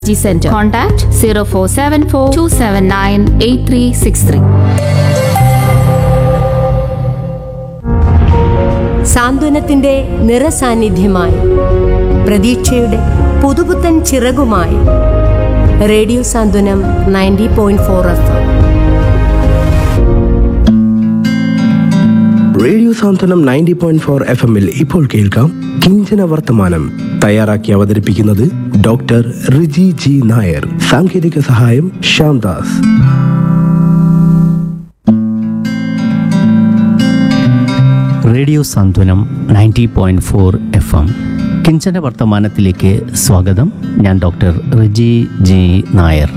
G Center. Contact 0474 279 8363. സാന്ത്വനത്തിന്റെ നിറസാന്നിധ്യമായി പ്രതീക്ഷയുടെ പുതുപുത്തൻ ചിറകുമായി radio Santhwanam ninety point four F radio Santhwanam ninety point four F എമ്മിൽ ഇപ്പോൾ കേൾക്കാം കിഞ്ചന വർത്തമാനം തയ്യാറാക്കി അവതരിപ്പിക്കുന്നത് ഡോക്ടർ റിജി ജി നായർ സാങ്കേതിക സഹായം Shyamdas radio Santhwanam ninety point four F M കിഞ്ചന വർത്തമാനത്തിലേക്ക് സ്വാഗതം ഞാൻ ഡോക്ടർ റിജി ജി നായർ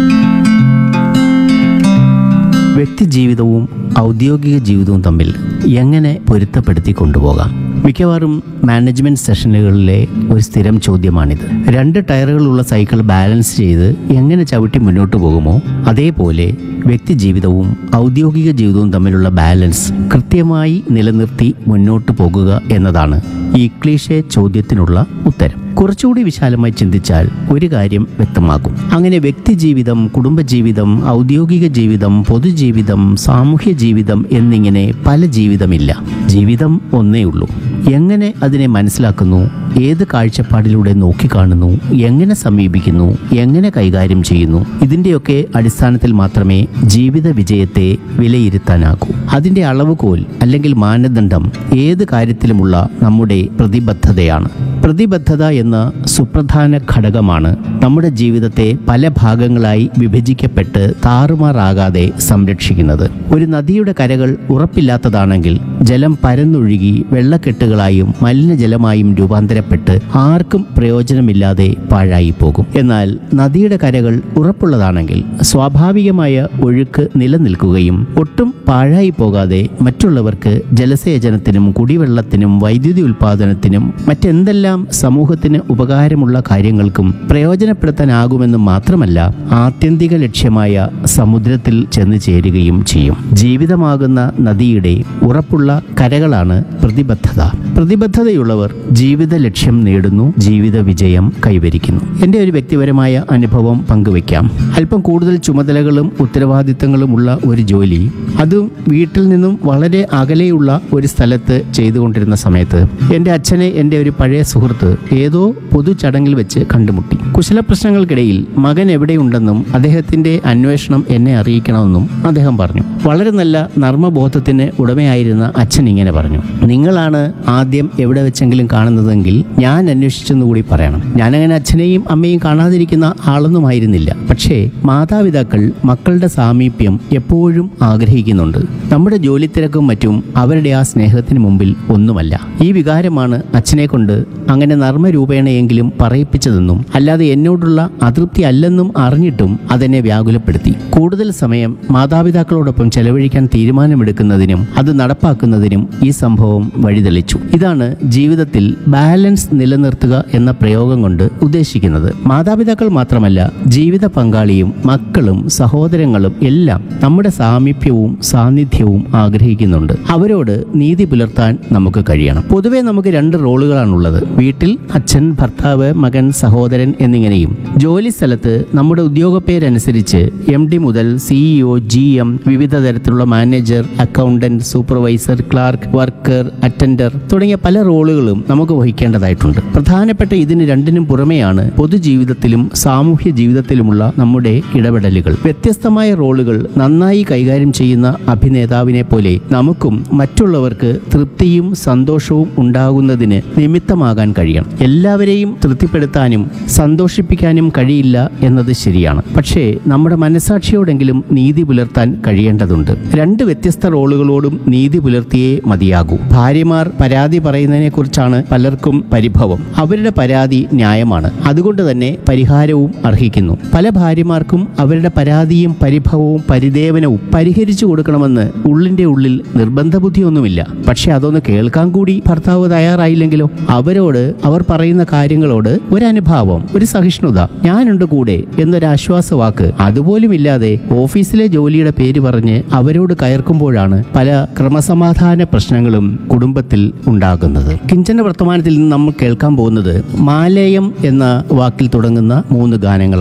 വ്യക്തി ജീവിതവും ഔദ്യോഗിക ജീവിതവും തമ്മിൽ എങ്ങനെ പൊരുത്തപ്പെടുത്തി കൊണ്ടുപോകാം മിക്കവാറും മാനേജ്മെന്റ് സെഷനുകളിലെ ഒരു സ്ഥിരം ചോദ്യമാണിത് രണ്ട് ടയറുകളുള്ള സൈക്കിൾ ബാലൻസ് ചെയ്ത് എങ്ങനെ ചവിട്ടി മുന്നോട്ട് പോകുമോ അതേപോലെ വ്യക്തി ജീവിതവും ഔദ്യോഗിക ജീവിതവും തമ്മിലുള്ള ബാലൻസ് കൃത്യമായി നിലനിർത്തി മുന്നോട്ട് പോകുക എന്നതാണ് ഈ ക്ലീഷേ ചോദ്യത്തിനുള്ള ഉത്തരം കുറച്ചുകൂടി വിശാലമായി ചിന്തിച്ചാൽ ഒരു കാര്യം വ്യക്തമാകും അങ്ങനെ വ്യക്തി ജീവിതം കുടുംബജീവിതം ഔദ്യോഗിക ജീവിതം പൊതുജീവിതം സാമൂഹ്യ ജീവിതം എന്നിങ്ങനെ പല ജീവിതമില്ല ജീവിതം ഒന്നേ ഉള്ളൂ എങ്ങനെ അതിനെ മനസ്സിലാക്കുന്നു ഏത് കാഴ്ചപ്പാടിലൂടെ നോക്കിക്കാണുന്നു എങ്ങനെ സമീപിക്കുന്നു എങ്ങനെ കൈകാര്യം ചെയ്യുന്നു ഇതിൻ്റെയൊക്കെ അടിസ്ഥാനത്തിൽ മാത്രമേ ജീവിത വിജയത്തെ വിലയിരുത്താനാകൂ അതിൻ്റെ അളവുകോൽ അല്ലെങ്കിൽ മാനദണ്ഡം ഏത് കാര്യത്തിലുമുള്ള നമ്മുടെ പ്രതിബദ്ധതയാണ് പ്രതിബദ്ധത എന്ന സുപ്രധാന ഘടകമാണ് നമ്മുടെ ജീവിതത്തെ പല ഭാഗങ്ങളായി വിഭജിക്കപ്പെട്ട് താറുമാറാകാതെ സംരക്ഷിക്കുന്നത് ഒരു നദിയുടെ കരകൾ ഉറപ്പില്ലാത്തതാണെങ്കിൽ ജലം പരന്നൊഴുകി വെള്ളക്കെട്ടുകളായും മലിനജലമായും രൂപാന്തരപ്പെട്ട് ആർക്കും പ്രയോജനമില്ലാതെ പാഴായി പോകും എന്നാൽ നദിയുടെ കരകൾ ഉറപ്പുള്ളതാണെങ്കിൽ സ്വാഭാവികമായ ഒഴുക്ക് നിലനിൽക്കുകയും ഒട്ടും പാഴായി പോകാതെ മറ്റുള്ളവർക്ക് ജലസേചനത്തിനും കുടിവെള്ളത്തിനും വൈദ്യുതി ഉൽപാദനത്തിനും മറ്റെന്തെല്ലാം സമൂഹത്തിന് ഉപകാരമുള്ള കാര്യങ്ങൾക്കും പ്രയോജനപ്പെടുത്താനാകുമെന്ന് മാത്രമല്ല ആത്യന്തിക ലക്ഷ്യമായ സമുദ്രത്തിൽ ചെന്ന് ചേരുകയും ചെയ്യും ജീവിതമാകുന്ന നദിയുടെ ഉറപ്പുള്ള കരകളാണ് പ്രതിബദ്ധത പ്രതിബദ്ധതയുള്ളവർ ജീവിത ലക്ഷ്യം നേടുന്നു ജീവിത വിജയം കൈവരിക്കുന്നു എൻ്റെ ഒരു വ്യക്തിപരമായ അനുഭവം പങ്കുവെക്കാം അല്പം കൂടുതൽ ചുമതലകളും ഉത്തരവാദിത്തങ്ങളുമുള്ള ഒരു ജോലി അതും വീട്ടിൽ നിന്നും വളരെ അകലെയുള്ള ഒരു സ്ഥലത്ത് ചെയ്തുകൊണ്ടിരുന്ന സമയത്ത് എൻ്റെ അച്ഛനെ എൻ്റെ ഒരു പഴയ സുഹൃത്ത് ഏതോ പൊതു ചടങ്ങിൽ വെച്ച് കണ്ടുമുട്ടി കുശല പ്രശ്നങ്ങൾക്കിടയിൽ മകൻ എവിടെയുണ്ടെന്നും അദ്ദേഹത്തിൻ്റെ അന്വേഷണം എന്നെ അറിയിക്കണമെന്നും അദ്ദേഹം പറഞ്ഞു വളരെ നല്ല നർമ്മബോധത്തിന് ഉടമയായിരുന്ന അച്ഛൻ ഇങ്ങനെ പറഞ്ഞു നിങ്ങളാണ് ആദ്യം എവിടെ വെച്ചെങ്കിലും കാണുന്നതെങ്കിൽ ഞാൻ അന്വേഷിച്ചെന്ന് കൂടി പറയണം ഞാനങ്ങനെ അച്ഛനെയും അമ്മയും കാണാതിരിക്കുന്ന ആളൊന്നുമായിരുന്നില്ല പക്ഷേ മാതാപിതാക്കൾ മക്കളുടെ സാമീപ്യം എപ്പോഴും ആഗ്രഹിക്കുന്നുണ്ട് നമ്മുടെ ജോലി തിരക്കും മറ്റും അവരുടെ ആ സ്നേഹത്തിന് മുമ്പിൽ ഒന്നുമല്ല ഈ വികാരമാണ് അച്ഛനെ കൊണ്ട് അങ്ങനെ നർമ്മരൂപേണയെങ്കിലും പറയിപ്പിച്ചതെന്നും അല്ലാതെ എന്നോടുള്ള അതൃപ്തി അല്ലെന്നും അറിഞ്ഞിട്ടും അതെന്നെ വ്യാകുലപ്പെടുത്തി കൂടുതൽ സമയം മാതാപിതാക്കളോടൊപ്പം ചെലവഴിക്കാൻ തീരുമാനമെടുക്കുന്നതിനും അത് നടപ്പാക്കുന്നതിനും ഈ സംഭവം വഴിതെളിച്ചു ഇതാണ് ജീവിതത്തിൽ ബാലൻസ് നിലനിർത്തുക എന്ന പ്രയോഗം കൊണ്ട് ഉദ്ദേശിക്കുന്നത് മാതാപിതാക്കൾ മാത്രമല്ല ജീവിത പങ്കാളിയും മക്കളും സഹോദരങ്ങളും എല്ലാം നമ്മുടെ സാമീപ്യവും സാന്നിധ്യവും ആഗ്രഹിക്കുന്നുണ്ട് അവരോട് നീതി പുലർത്താൻ നമുക്ക് കഴിയണം പൊതുവെ നമുക്ക് രണ്ട് റോളുകളാണുള്ളത് വീട്ടിൽ അച്ഛൻ ഭർത്താവ് മകൻ സഹോദരൻ എന്നിങ്ങനെയും ജോലി സ്ഥലത്ത് നമ്മുടെ ഉദ്യോഗപ്പേരനുസരിച്ച് എം ഡി മുതൽ സിഇഒ ജി എം വിവിധ തരത്തിലുള്ള manager accountant supervisor clerk worker attender തുടങ്ങിയ പല റോളുകളും നമുക്ക് വഹിക്കേണ്ടതായിട്ടുണ്ട് പ്രധാനപ്പെട്ട ഇതിന് രണ്ടിനും പുറമെയാണ് പൊതുജീവിതത്തിലും സാമൂഹ്യ ജീവിതത്തിലുമുള്ള നമ്മുടെ ഇടപെടലുകൾ വ്യത്യസ്തമായ റോളുകൾ നന്നായി കൈകാര്യം ചെയ്യുന്ന അഭിനേതാവിനെ പോലെ നമുക്കും മറ്റുള്ളവർക്ക് തൃപ്തിയും സന്തോഷവും ഉണ്ടാകുന്നതിന് നിമിത്തമാകാൻ കഴിയണം എല്ലാവരെയും തൃപ്തിപ്പെടുത്താനും സന്തോഷിപ്പിക്കാനും കഴിയില്ല എന്നത് ശരിയാണ് പക്ഷേ നമ്മുടെ മനസാക്ഷിയോടെങ്കിലും നീതി പുലർത്താൻ കഴിയേണ്ടതുണ്ട് രണ്ട് വ്യത്യസ്ത റോളുകളോടും നീതി പുലർത്തിയേ മതിയാകൂ ഭാര്യമാർ പരാതി പറയുന്നതിനെ കുറിച്ചാണ് പലർക്കും പരിഭവം അവരുടെ പരാതി ന്യായമാണ് അതുകൊണ്ട് തന്നെ പരിഹാരവും അർഹിക്കുന്നു പല ഭാര്യമാർക്കും അവരുടെ പരാതിയും പരിഭവവും പരിദേവനവും പരിഹരിച്ചു കൊടുക്കണമെന്ന് ഉള്ളിന്റെ ഉള്ളിൽ നിർബന്ധ ബുദ്ധിയൊന്നുമില്ല പക്ഷെ അതൊന്ന് കേൾക്കാൻ കൂടി ഭർത്താവ് തയ്യാറായില്ലെങ്കിലോ അവരോട് അവർ പറയുന്ന കാര്യങ്ങളോട് ഒരനുഭാവം ഒരു സഹിഷ്ണുത ഞാനുണ്ട് കൂടെ എന്നൊരു ആശ്വാസവാക്ക് അതുപോലുമില്ലാതെ ഓഫീസിലെ ജോലിയുടെ പേര് പറഞ്ഞ് അവരോട് കയർക്കുമ്പോഴാണ് പല ക്രമസമാധാന പ്രശ്നങ്ങളും കുടുംബത്തിൽ ഉണ്ടാകുന്നത് കിഞ്ചന വർത്തമാനത്തിൽ നിന്ന് നമ്മൾ കേൾക്കാൻ പോകുന്നത് മാലേയം എന്ന വാക്കിൽ തുടങ്ങുന്ന മൂന്ന് ഗാനങ്ങളാണ്